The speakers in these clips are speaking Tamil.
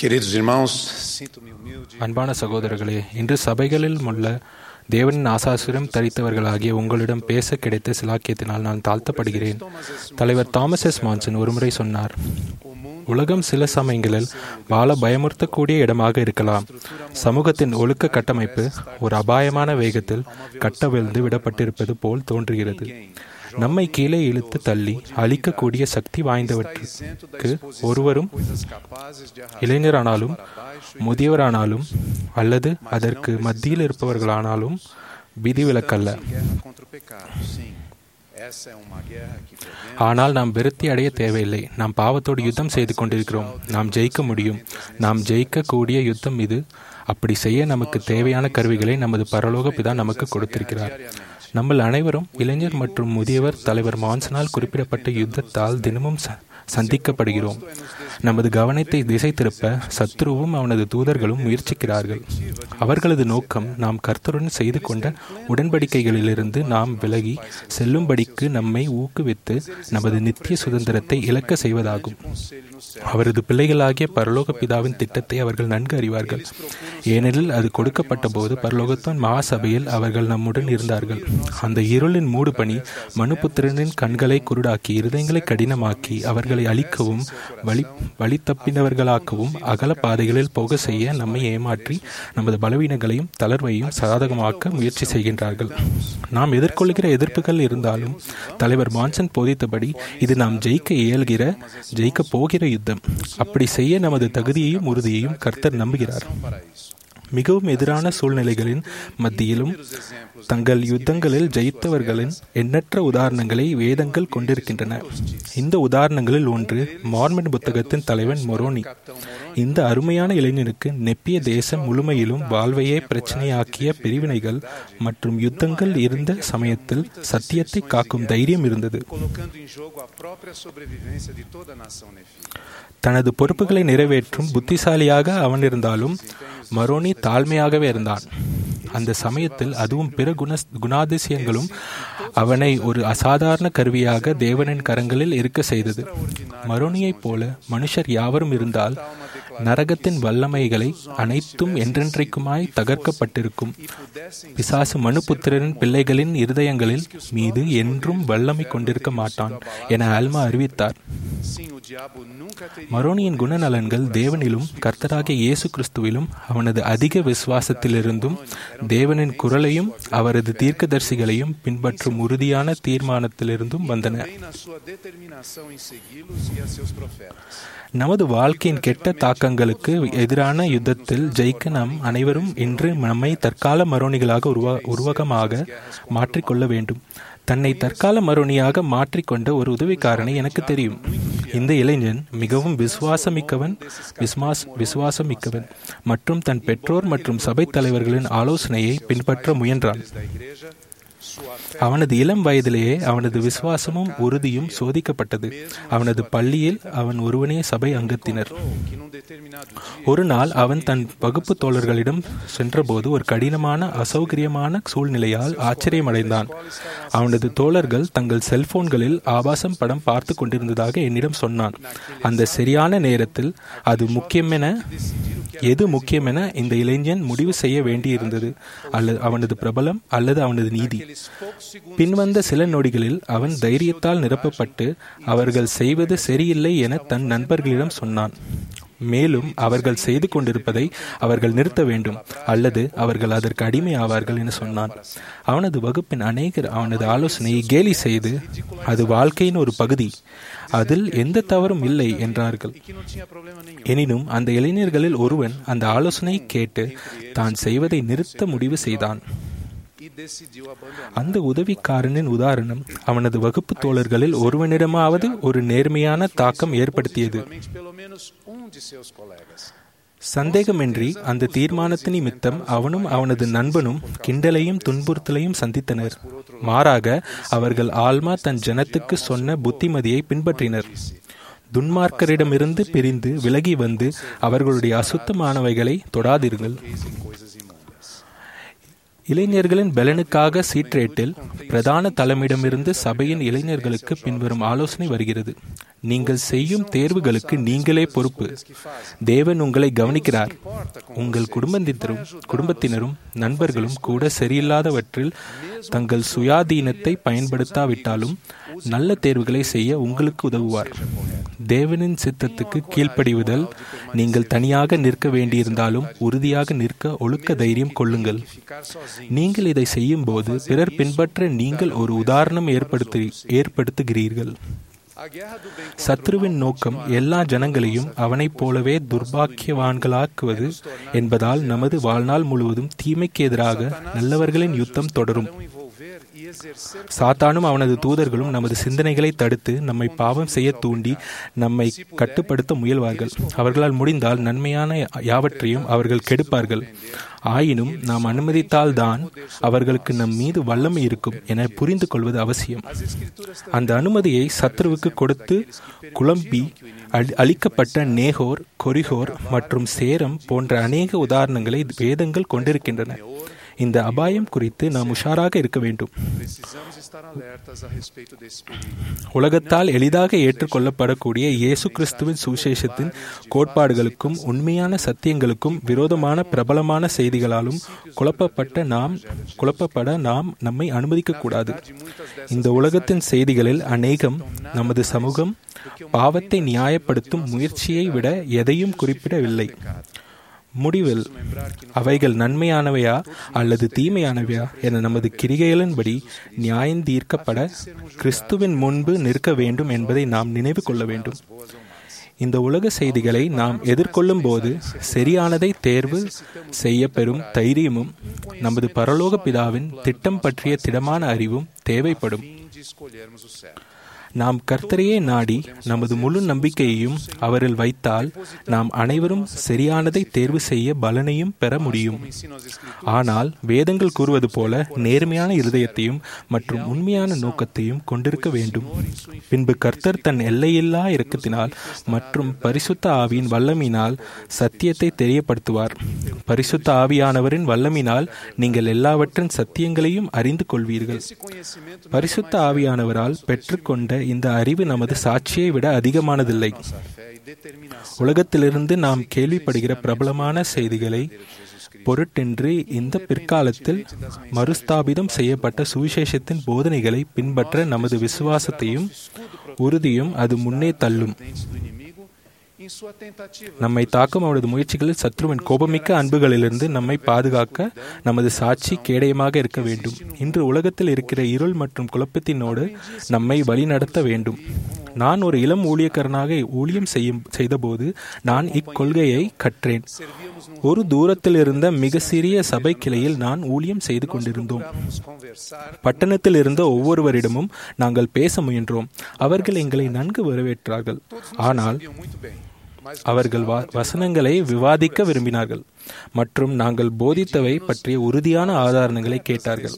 Queridos irmãos, sinto-me humilde. அன்பான சகோதரர்களே இன்று சபைகளில் உள்ள தேவனின் ஆசாசுரம் தரித்தவர்களாகிய உங்களிடம் பேச கிடைத்த சிலாக்கியத்தினால் நான் தாழ்த்தப்படுகிறேன் தலைவர் தாமஸ் எஸ் மான்சன் ஒருமுறை சொன்னார் உலகம் சில சமயங்களில் வாழ பயமுறுத்தக்கூடிய இடமாக இருக்கலாம் சமூகத்தின் ஒழுக்க கட்டமைப்பு ஒரு அபாயமான வேகத்தில் கட்டவிழ்ந்து விடப்பட்டிருப்பது போல் தோன்றுகிறது நம்மை கீழே இழுத்து தள்ளி அழிக்கக்கூடிய சக்தி வாய்ந்தவற்றுக்கு ஒருவரும் இளைஞரானாலும் முதியவரானாலும் அல்லது அதற்கு மத்தியில் இருப்பவர்களானாலும் விதிவிலக்கல்ல Guerra contra o pecado, sim. Essa é uma guerra que podemos ஆனால் நாம் விருத்தி அடைய தேவையில்லை நாம் பாவத்தோடு யுத்தம் செய்து கொண்டிருக்கிறோம் நாம் ஜெயிக்க முடியும் நாம் ஜெயிக்கக்கூடிய யுத்தம் இது அப்படி செய்ய நமக்கு தேவையான கருவிகளை நமது பரலோக பிதா நமக்கு கொடுத்திருக்கிறார் நம்மள் அனைவரும் இளைஞர் மற்றும் முதியவர் தலைவர் மான்சனால் குறிப்பிடப்பட்ட யுத்தத்தால் தினமும் ச- சந்திக்கப்படுகிறோம் நமது கவனத்தை திசை திருப்ப சத்ருவும் அவனது தூதர்களும் முயற்சிக்கிறார்கள் அவர்களது நோக்கம் நாம் கர்த்தருடன் செய்து கொண்ட உடன்படிக்கைகளிலிருந்து நாம் விலகி செல்லும்படிக்கு நம்மை ஊக்குவித்து நமது நித்திய சுதந்திரத்தை இழக்க செய்வதாகும் அவரது பிள்ளைகளாகிய பரலோக பிதாவின் திட்டத்தை அவர்கள் நன்கு அறிவார்கள் ஏனெனில் அது கொடுக்கப்பட்ட போது பரலோகத்தின் மகாசபையில் அவர்கள் நம்முடன் இருந்தார்கள் அந்த இருளின் மூடுபனி மனுபுத்திரனின் கண்களை குருடாக்கி இருதயங்களை கடினமாக்கி அவர்களை அழிக்கவும் வழி வழி தப்பினவர்களாக்கவும் அகல பாதைகளில் போக செய்ய நம்மை ஏமாற்றி நமது பலவீனங்களையும் தளர்வையும் சாதகமாக்க முயற்சி செய்கின்றார்கள் நாம் எதிர்கொள்கிற எதிர்ப்புகள் இருந்தாலும் தலைவர் மான்சன் போதித்தபடி இது நாம் ஜெயிக்க இயல்கிற ஜெயிக்க போகிற யுத்தம் அப்படி செய்ய நமது தகுதியையும் உறுதியையும் கர்த்தர் நம்புகிறார் மிகவும் எதிரான சூழ்நிலைகளின் மத்தியிலும் தங்கள் யுத்தங்களில் ஜெயித்தவர்களின் எண்ணற்ற உதாரணங்களை வேதங்கள் கொண்டிருக்கின்றன இந்த உதாரணங்களில் ஒன்று மார்மன் புத்தகத்தின் தலைவன் மொரோனி இந்த அருமையான இளைஞனுக்கு நெப்பிய தேசம் முழுமையிலும் வாழ்வையே பிரச்சனையாக்கிய பிரிவினைகள் மற்றும் யுத்தங்கள் இருந்த சமயத்தில் சத்தியத்தை காக்கும் தைரியம் இருந்தது colocando em jogo a própria sobrevivência de toda a nação nefita. தனது பொறுப்புகளை நிறைவேற்றும் புத்திசாலியாக அவன் இருந்தாலும் மரோனி தாழ்மையாகவே இருந்தான் அந்த சமயத்தில் அதுவும் பிற குண குணாதிசயங்களும் அவனை ஒரு அசாதாரண கருவியாக தேவனின் கரங்களில் இருக்க செய்தது மரோனியைப் போல மனுஷர் யாவரும் இருந்தால் நரகத்தின் வல்லமைகளை அனைத்தும் என்றென்றைக்குமாய் தகர்க்கப்பட்டிருக்கும் பிசாசு மனுபுத்திரரின் பிள்ளைகளின் இருதயங்களில் மீது என்றும் வல்லமை கொண்டிருக்க மாட்டான் என ஆல்மா அறிவித்தார் Sim, o diabo nunca teria மரோனியின் குணநலன்கள் தேவனிலும் கர்த்தராகிய இயேசு கிறிஸ்துவிலும் அவனது அதிக விசுவாசத்திலிருந்தும் தேவனின் குரலையும் அவரது தீர்க்கதரிசிகளையும் பின்பற்றும் உறுதியான தீர்மானத்திலிருந்தும் வந்தன também na sua determinação em segui-los e a seus profetas. நமது வாழ்க்கையின் கெட்ட தாக்கங்களுக்கு எதிரான யுத்தத்தில் ஜெயிக்க நாம் அனைவரும் இன்று நம்மை தற்கால மரோனிகளாக உருவா உருவகமாக மாற்றிக்கொள்ள வேண்டும் தன்னை தற்கால மரோனியாக மாற்றிக்கொண்ட ஒரு உதவிக்காரனை எனக்கு தெரியும் இந்த இளைஞன் மிகவும் விசுவாசமிக்கவன் விஸ்வாஸ் விசுவாசமிக்கவன் மற்றும் தன் பெற்றோர் மற்றும் சபைத் தலைவர்களின் ஆலோசனையை பின்பற்ற முயன்றான் Da igreja, sua fé அவனது இளம் வயதிலேயே அவனது விசுவாசமும் உறுதியும் சோதிக்கப்பட்டது அவனது பள்ளியில் அவன் ஒருவனே சபை அங்கத்தினர் que num determinado dia ஒரு நாள் அவன் தன் வகுப்பு தோழர்களிடம் சென்றபோது ஒரு கடினமான அசௌகரியமான சூழ்நிலையால் ஆச்சரியமடைந்தான் அவனது தோழர்கள் தங்கள் செல்போன்களில் ஆபாசம் படம் பார்த்து கொண்டிருந்ததாக என்னிடம் சொன்னான் அந்த சரியான நேரத்தில் அது முக்கியமென எது முக்கியமென இந்த இளைஞன் முடிவு செய்ய வேண்டியிருந்தது அல்லது அவனது பிரபலம் அல்லது அவனது நீதி aqueles poucos segundos பின்வந்த சில நொடிகளில் அவன் தைரியத்தால் நிரப்பப்பட்டு அவர்கள் செய்வது சரியில்லை என தன் நண்பர்களிடம் சொன்னான் மேலும் அவர்கள் செய்து கொண்டிருப்பதை அவர்கள் நிறுத்த வேண்டும் அல்லது அவர்கள் அதற்கு அடிமை ஆவார்கள் என சொன்னான் அவனது வகுப்பின் அநேகர் அவனது ஆலோசனையை கேலி செய்து அது வாழ்க்கையின் ஒரு பகுதி அதில் எந்த தவறும் இல்லை என்றார்கள் que não tinha problema nenhum. எனினும் அந்த இளைஞர்களில் ஒருவன் அந்த ஆலோசனையை கேட்டு தான் செய்வதை நிறுத்த முடிவு செய்தான் E decidiu abandonar. அந்த உதவிக்காரனின் உதாரணம் அவனது வகுப்பு தோழர்களில் ஒருவனிடமாவது ஒரு நேர்மையான தாக்கம் ஏற்படுத்தியது Somente pelo menos um de seus colegas. சந்தேகமின்றி அந்த தீர்மானத்தின் நிமித்தம் அவனும் அவனது நண்பனும் கிண்டலையும் துன்புறுத்தலையும் சந்தித்தனர் மாறாக அவர்கள் ஆல்மா தன் ஜனத்துக்கு சொன்ன புத்திமதியை பின்பற்றினர் துன்மார்க்கரிடமிருந்து பிரிந்து விலகி வந்து அவர்களுடைய அசுத்தமானவைகளை தொடாதீர்கள் Fez em coisas imundas. இளைஞர்களின் பலனுக்காக சீட்ரேட்டில் பிரதான தலைமையிடமிருந்து சபையின் இளைஞர்களுக்கு பின்வரும் ஆலோசனை வருகிறது நீங்கள் செய்யும் தேர்வுகளுக்கு நீங்களே பொறுப்பு தேவன் உங்களை கவனிக்கிறார் உங்கள் குடும்பத்தினரும் குடும்பத்தினரும் நண்பர்களும் கூட சரியில்லாதவற்றில் தங்கள் சுயாதீனத்தை பயன்படுத்தாவிட்டாலும் நல்ல தேர்வுகளை செய்ய உங்களுக்கு உதவுவார் தேவனின் சித்தத்துக்கு கீழ்ப்படிவுதல் நீங்கள் தனியாக நிற்க வேண்டியிருந்தாலும் உறுதியாக நிற்க ஒழுக்க தைரியம் கொள்ளுங்கள் நீங்கள் இதை செய்யும் போது பிறர் பின்பற்ற நீங்கள் ஒரு உதாரணம் ஏற்படுத்து ஏற்படுத்துகிறீர்கள் சத்ருவின் நோக்கம் எல்லா ஜனங்களையும் அவனைப் போலவே துர்பாக்கியவான்களாக்குவது என்பதால் நமது வாழ்நாள் முழுவதும் தீமைக்கு எதிராக நல்லவர்களின் யுத்தம் தொடரும் சாத்தானும் அவனது தூதர்களும் நமது சிந்தனைகளை தடுத்து நம்மை பாவம் செய்ய தூண்டி நம்மை கட்டுப்படுத்த முயல்வார்கள் அவர்களால் முடிந்தால் நன்மையான யாவற்றையும் அவர்கள் கெடுப்பார்கள் ஆயினும் நாம் அனுமதித்தால்தான் அவர்களுக்கு நம் மீது வல்லமை இருக்கும் என புரிந்து கொள்வது அவசியம் அந்த அனுமதியை சத்ருவுக்கு கொடுத்து குழம்பி அளிக்கப்பட்ட நேகோர் கொரிகோர் மற்றும் சேரம் போன்ற அநேக உதாரணங்களை வேதங்கள் கொண்டிருக்கின்றன இந்த அபாயம் குறித்து நாம் உஷாராக இருக்க வேண்டும் உலகத்தால் எளிதாக ஏற்றுக்கொள்ளப்படக்கூடிய இயேசு கிறிஸ்துவின் சுவிசேஷத்தின் கோட்பாடுகளுக்கும் உண்மையான சத்தியங்களுக்கும் விரோதமான பிரபலமான செய்திகளாலும் குழப்பப்பட்ட நாம் குழப்பப்பட நாம் நம்மை அனுமதிக்க கூடாது இந்த உலகத்தின் செய்திகளில் அநேகம் நமது சமூகம் பாவத்தை நியாயப்படுத்தும் முயற்சியை விட எதையும் குறிப்பிடவில்லை முடிவில் அவைகள் நன்மையானவையா அல்லது தீமையானவையா என நமது கிரிகைகளின்படி நியாயந்தீர்க்கப்பட கிறிஸ்துவின் முன்பு நிற்க வேண்டும் என்பதை நாம் நினைவு கொள்ள வேண்டும் இந்த உலக செய்திகளை நாம் எதிர்கொள்ளும் போது சரியானதை தேர்வு செய்ய பெறும் தைரியமும் நமது பரலோக பிதாவின் திட்டம் பற்றிய திடமான அறிவும் தேவைப்படும் நாம் கர்த்தரையே நாடி நமது முழு நம்பிக்கையையும் அவரில் வைத்தால் நாம் அனைவரும் சரியானதை தேர்வு செய்ய பலனையும் பெற முடியும் ஆனால் வேதங்கள் கூறுவது போல நேர்மையான இருதயத்தையும் மற்றும் உண்மையான நோக்கத்தையும் கொண்டிருக்க வேண்டும் பின்பு கர்த்தர் தன் எல்லையில்லா இறக்கத்தினால் மற்றும் பரிசுத்த ஆவியின் வல்லமினால் சத்தியத்தை தெரியப்படுத்துவார் பரிசுத்த ஆவியானவரின் வல்லமினால் நீங்கள் எல்லாவற்றின் சத்தியங்களையும் அறிந்து கொள்வீர்கள் பரிசுத்த ஆவியானவரால் பெற்றுக்கொண்ட இந்த அறிவு நமது சாட்சியை விட அதிகமானதில்லை உலகத்திலிருந்து நாம் கேள்விப்படுகிற பிரபலமான செய்திகளை பொருட்டின்றி இந்த பிற்காலத்தில் மறுஸ்தாபிதம் செய்யப்பட்ட சுவிசேஷத்தின் போதனைகளை பின்பற்ற நமது விசுவாசத்தையும் உறுதியும் அது முன்னே தள்ளும் நம்மை தாக்கும் அவரது முயற்சிகளில் சத்ருவின் கோபமிக்க அன்புகளிலிருந்து நம்மை பாதுகாக்க நமது சாட்சி கேடயமாக இருக்க வேண்டும் இன்று உலகத்தில் இருக்கிற இருள் மற்றும் குழப்பத்தினோடு நம்மை வழிநடத்த வேண்டும் நான் ஒரு இளம் ஊழியக்காரனாக ஊழியம் செய்யும் செய்தபோது நான் இக்கொள்கையை கற்றேன் ஒரு தூரத்தில் இருந்த மிக சிறிய சபை கிளையில் நான் ஊழியம் செய்து கொண்டிருந்தோம் பட்டணத்தில் இருந்த ஒவ்வொருவரிடமும் நாங்கள் பேச முயன்றோம் அவர்கள் எங்களை நன்கு வரவேற்றார்கள் ஆனால் அவர்கள் வசனங்களை விவாதிக்க விரும்பினார்கள் மற்றும் நாங்கள் போதித்தவை பற்றிய உறுதியான ஆதாரங்களை கேட்டார்கள்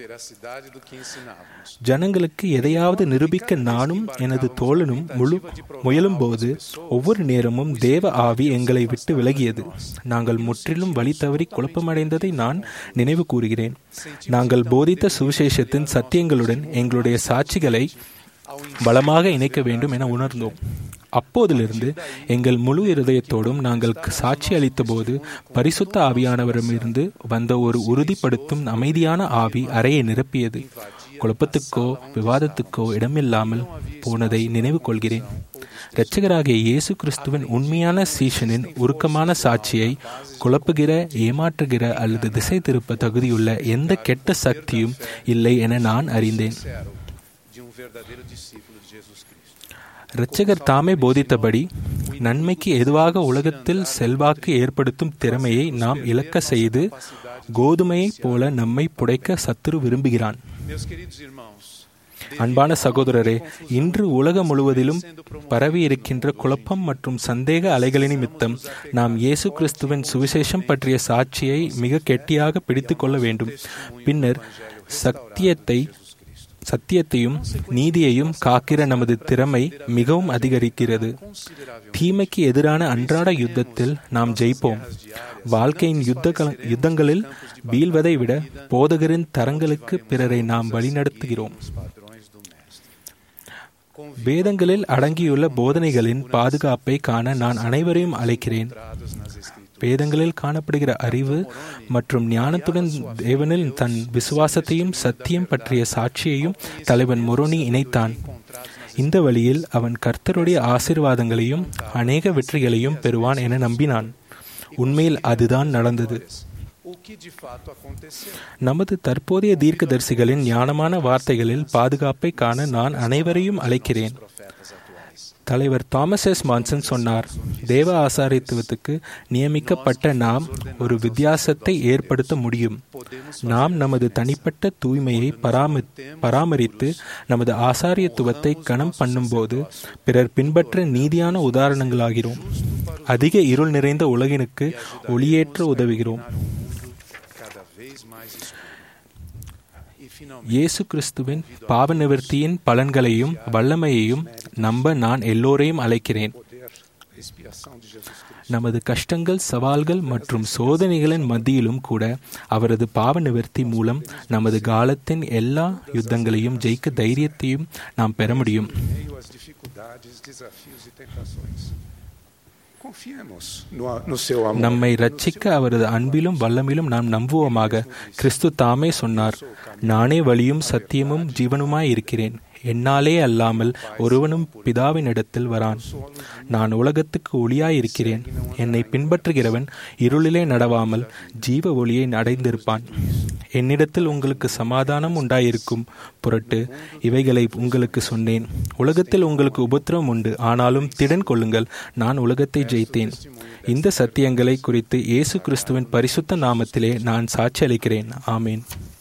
ஜனங்களுக்கு எதையாவது நிரூபிக்க நானும் எனது தோழனும் முழு முயலும் போது ஒவ்வொரு நேரமும் தேவ ஆவி எங்களை விட்டு விலகியது நாங்கள் முற்றிலும் வழி தவறி குழப்பமடைந்ததை நான் நினைவு கூறுகிறேன் நாங்கள் போதித்த சுவிசேஷத்தின் சத்தியங்களுடன் எங்களுடைய சாட்சிகளை பலமாக இணைக்க வேண்டும் என உணர்ந்தோம் அப்போதிலிருந்து எங்கள் முழு இருதயத்தோடும் நாங்கள் சாட்சி அளித்த போது பரிசுத்த ஆவியானவரிடமிருந்து வந்த ஒரு உறுதிப்படுத்தும் அமைதியான ஆவி அறையை நிரப்பியது குழப்பத்துக்கோ விவாதத்துக்கோ இடமில்லாமல் போனதை நினைவு கொள்கிறேன் இரட்சகராகிய இயேசு கிறிஸ்துவின் உண்மையான சீஷனின் உருக்கமான சாட்சியை குழப்புகிற ஏமாற்றுகிற அல்லது திசை திருப்ப தகுதியுள்ள எந்த கெட்ட சக்தியும் இல்லை என நான் அறிந்தேன் இரட்சகர் தாமே போதித்தபடி நன்மைக்கு எதுவாக உலகத்தில் செல்வாக்கு ஏற்படுத்தும் திறமையை நாம் இழக்க செய்து கோதுமையைப் போல நம்மை புடைக்க சத்துரு விரும்புகிறான் அன்பான சகோதரரே இன்று உலகம் முழுவதிலும் பரவி இருக்கின்ற குழப்பம் மற்றும் சந்தேக அலைகளின் நிமித்தம் நாம் இயேசு கிறிஸ்துவின் சுவிசேஷம் பற்றிய சாட்சியை மிக கெட்டியாக பிடித்து கொள்ள வேண்டும் பின்னர் சத்தியத்தை சத்தியத்தையும் நீதியையும் காக்கிற நமது திறமை மிகவும் அதிகரிக்கிறது தீமைக்கு எதிரான அன்றாட யுத்தத்தில் நாம் ஜெயிப்போம் வாழ்க்கையின் யுத்த யுத்தங்களில் வீழ்வதை விட போதகரின் தரங்களுக்கு பிறரை நாம் வழிநடத்துகிறோம் os padrões do Mestre. வேதங்களில் அடங்கியுள்ள போதனைகளின் பாதுகாப்பை காண நான் அனைவரையும் அழைக்கிறேன் Entrados nas Escrituras. வேதங்களில் காணப்படுகிற அறிவு மற்றும் ஞானத்துடன் தேவனில் தன் விசுவாசத்தையும் சத்தியம் பற்றிய சாட்சியையும் தலைவன் மொரோனி இணைத்தான் இந்த வழியில் அவன் கர்த்தருடைய ஆசீர்வாதங்களையும் அநேக வெற்றிகளையும் பெறுவான் என நம்பினான் உண்மையில் அதுதான் நடந்தது O que de fato aconteceu? நமது தற்போதைய தீர்க்கதரிசிகளின் ஞானமான வார்த்தைகளில் பாதுகாப்பை காண நான் அனைவரையும் அழைக்கிறேன் Profetas atuais. தலைவர் தாமஸ் எஸ் மான்சன் சொன்னார் தேவ ஆசாரித்துவத்துக்கு நியமிக்கப்பட்ட நாம் ஒரு வித்தியாசத்தை ஏற்படுத்த முடியும் நாம் நமது தனிப்பட்ட தூய்மையை பராம பராமரித்து நமது ஆசாரியத்துவத்தை கணம் பண்ணும்போது பிறர் பின்பற்ற நீதியான உதாரணங்களாகிறோம் அதிக இருள் நிறைந்த உலகினுக்கு ஒளியேற்ற உதவுகிறோம் Cada vez mais escuro. E finalmente, இயேசு கிறிஸ்துவின் பாவ நிவர்த்தியின் பலன்களையும் வல்லமையையும் நம்ப நான் எல்லோரையும் அழைக்கிறேன் poder, expiação de Jesus Cristo. நமது கஷ்டங்கள் சவால்கள் மற்றும் சோதனைகளின் மத்தியிலும் கூட அவரது பாவ நிவர்த்தி மூலம் நமது காலத்தின் எல்லா யுத்தங்களையும் ஜெயிக்க தைரியத்தையும் நாம் பெற முடியும் Em meio às dificuldades, desafios e tentações. Confiemos no, no seu amor. நம்மை ரட்சிக்க அவரது அன்பிலும் வல்லமிலும் நாம் நம்புவோமாக கிறிஸ்து தாமே சொன்னார் நானே வழியும் சத்தியமும் ஜீவனுமாய் இருக்கிறேன் என்னாலே அல்லாமல் ஒருவனும் பிதாவினிடத்தில் வரான் நான் உலகத்துக்கு ஒளியாய் இருக்கிறேன் என்னை பின்பற்றுகிறவன் இருளிலே நடவாமல் ஜீவ ஒளியை அடைந்திருப்பான் என்னிடத்தில் உங்களுக்கு சமாதானம் உண்டாயிருக்கும் பொருட்டு இவைகளை உங்களுக்கு சொன்னேன் உலகத்தில் உங்களுக்கு உபத்திரம் உண்டு ஆனாலும் திடன் கொள்ளுங்கள் நான் உலகத்தை ஜெயித்தேன் இந்த சத்தியங்களை குறித்து இயேசு கிறிஸ்துவின் பரிசுத்த நாமத்திலே நான் சாட்சி அளிக்கிறேன் ஆமேன்